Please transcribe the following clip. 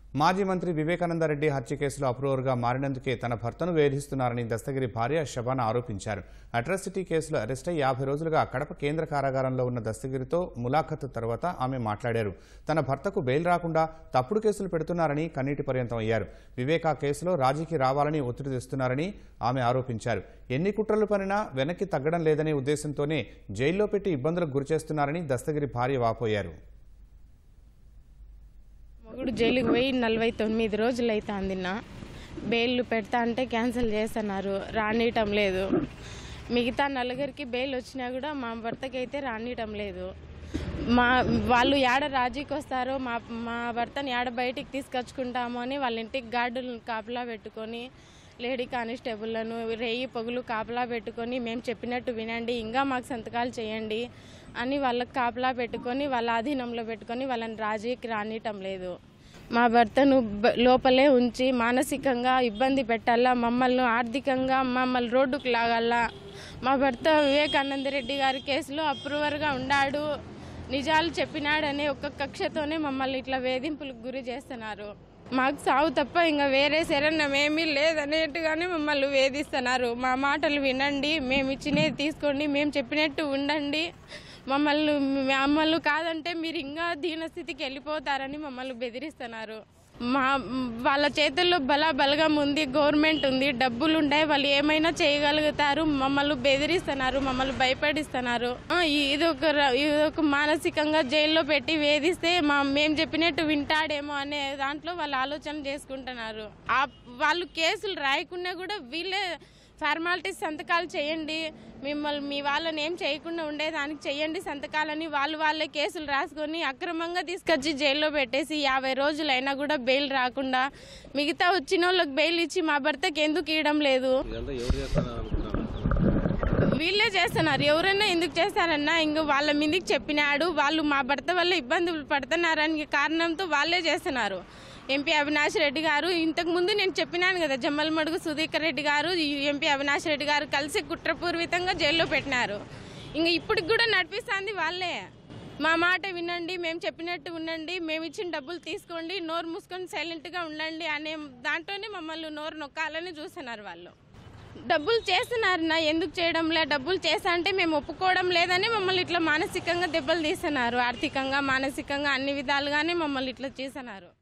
మాజీ మంత్రి వివేకానందరెడ్డి హత్య కేసులో అప్రూవర్గా మారినందుకే తన భర్తను వేధిస్తున్నారని దస్తగిరి భార్య శబానా ఆరోపించారు అట్రాసిటీ కేసులో అరెస్ట్ అయి యాభై రోజులుగా కడప కేంద్ర కారాగారంలో ఉన్న దస్తగిరితో ములాఖత్ తర్వాత ఆమె మాట్లాడారు తన భర్తకు బెయిల్ రాకుండా తప్పుడు కేసులు పెడుతున్నారని కన్నీటి పర్యంతం అయ్యారు వివేకా కేసులో రాజీకి రావాలని ఒత్తిడి తెస్తున్నారని ఆమె ఆరోపించారు ఎన్ని కుట్రలు పనినా వెనక్కి తగ్గడం లేదనే ఉద్దేశంతోనే జైల్లో పెట్టి ఇబ్బందులకు గురిచేస్తున్నారని దస్తగిరి భార్య వాపోయారు మొగుడు జైలుకి పోయి నలభై తొమ్మిది రోజులు అవుతుంది నా బెయిల్ పెడతా అంటే క్యాన్సిల్ చేస్తున్నారు రానియటం లేదు మిగతా నలుగురికి బెయిల్ వచ్చినా కూడా మా భర్తకి అయితే రానియటం లేదు మా వాళ్ళు ఏడ రాజీకి వస్తారో మా మా భర్తని ఏడ బయటికి తీసుకొచ్చుకుంటామో అని వాళ్ళ ఇంటికి గార్డులను కాపలా పెట్టుకొని లేడీ కానిస్టేబుల్లను రేయి పొగులు కాపలా పెట్టుకొని మేము చెప్పినట్టు వినండి ఇంకా మాకు సంతకాలు చేయండి అని వాళ్ళకి కాపలా పెట్టుకొని వాళ్ళ ఆధీనంలో పెట్టుకొని వాళ్ళని రాజీకి రానియటం లేదు మా భర్తను బ- లోపలే ఉంచి మానసికంగా ఇబ్బంది పెట్టాలా మమ్మల్ని ఆర్థికంగా మమ్మల్ని రోడ్డుకు లాగాలా మా భర్త వివేకానంద రెడ్డి గారి కేసులో అప్రూవర్గా ఉన్నాడు నిజాలు చెప్పినాడనే ఒక కక్షతోనే మమ్మల్ని ఇట్లా వేధింపులకు గురి చేస్తున్నారు మాకు సావు తప్ప ఇంకా వేరే శరణం ఏమీ లేదనేట్టుగానే మమ్మల్ని వేధిస్తున్నారు మా మాటలు వినండి మేము ఇచ్చినవి తీసుకోండి మేము చెప్పినట్టు ఉండండి మమ్మల్ని మమ్మల్ని కాదంటే మీరు ఇంకా దీనస్థితికి వెళ్ళిపోతారని మమ్మల్ని బెదిరిస్తున్నారు మా వాళ్ళ చేతుల్లో బల బలగం ఉంది గవర్నమెంట్ ఉంది డబ్బులు ఉంటాయి వాళ్ళు ఏమైనా చేయగలుగుతారు మమ్మల్ని బెదిరిస్తున్నారు మమ్మల్ని భయపడిస్తున్నారు ఆ, ఇది ఒక ర- ఇది ఒక మానసికంగా జైల్లో పెట్టి వేధిస్తే మా మేము చెప్పినట్టు వింటాడేమో అనే దాంట్లో వాళ్ళు ఆలోచన చేసుకుంటున్నారు ఆ వాళ్ళు కేసులు రాయకుండా కూడా వీళ్ళే ఫార్మాలిటీస్ సంతకాలు చేయండి మిమ్మల్ని మీ వాళ్ళని ఏం చేయకుండా ఉండేదానికి చేయండి సంతకాలని వాళ్ళు వాళ్ళే కేసులు రాసుకొని అక్రమంగా తీసుకొచ్చి జైల్లో పెట్టేసి యాభై రోజులైనా కూడా బెయిల్ రాకుండా మిగతా వచ్చిన వాళ్ళకి బెయిల్ ఇచ్చి మా భర్తకి ఎందుకు ఇవ్వడం లేదు ఇదంతా ఎవరు చేస్తారని అనుకున్నాను వీళ్ళే చేస్తున్నారు ఎవరైనా ఎందుకు చేస్తారన్నా ఇంక వాళ్ళ మీదకి చెప్పినాడు వాళ్ళు మా భర్త వల్ల ఇబ్బందులు పడుతున్నారని కారణంతో వాళ్ళే చేస్తున్నారు ఎంపీ అవినాష్ రెడ్డి గారు ఇంతకు ముందు నేను చెప్పినాను కదా జమ్మలమడుగు సుధీకర్ రెడ్డి గారు ఈ ఎంపీ అవినాష్ రెడ్డి గారు కలిసి కుట్రపూర్వితంగా జైల్లో పెట్టినారు ఇంక ఇప్పటికి కూడా నడిపిస్తుంది వాళ్ళే మా మాట వినండి మేము చెప్పినట్టు ఉండండి మేము ఇచ్చిన డబ్బులు తీసుకోండి నోరు మూసుకొని సైలెంట్గా ఉండండి అనే దాంట్లోనే మమ్మల్ని నోరు నొక్కాలని చూస్తున్నారు వాళ్ళు డబ్బులు చేస్తున్నారు నా ఎందుకు చేయడం లే డబ్బులు చేస్తా అంటే మేము ఒప్పుకోవడం లేదని మమ్మల్ని ఇట్లా మానసికంగా దెబ్బలు తీస్తున్నారు ఆర్థికంగా మానసికంగా అన్ని విధాలుగానే మమ్మల్ని ఇట్లా చేస్తున్నారు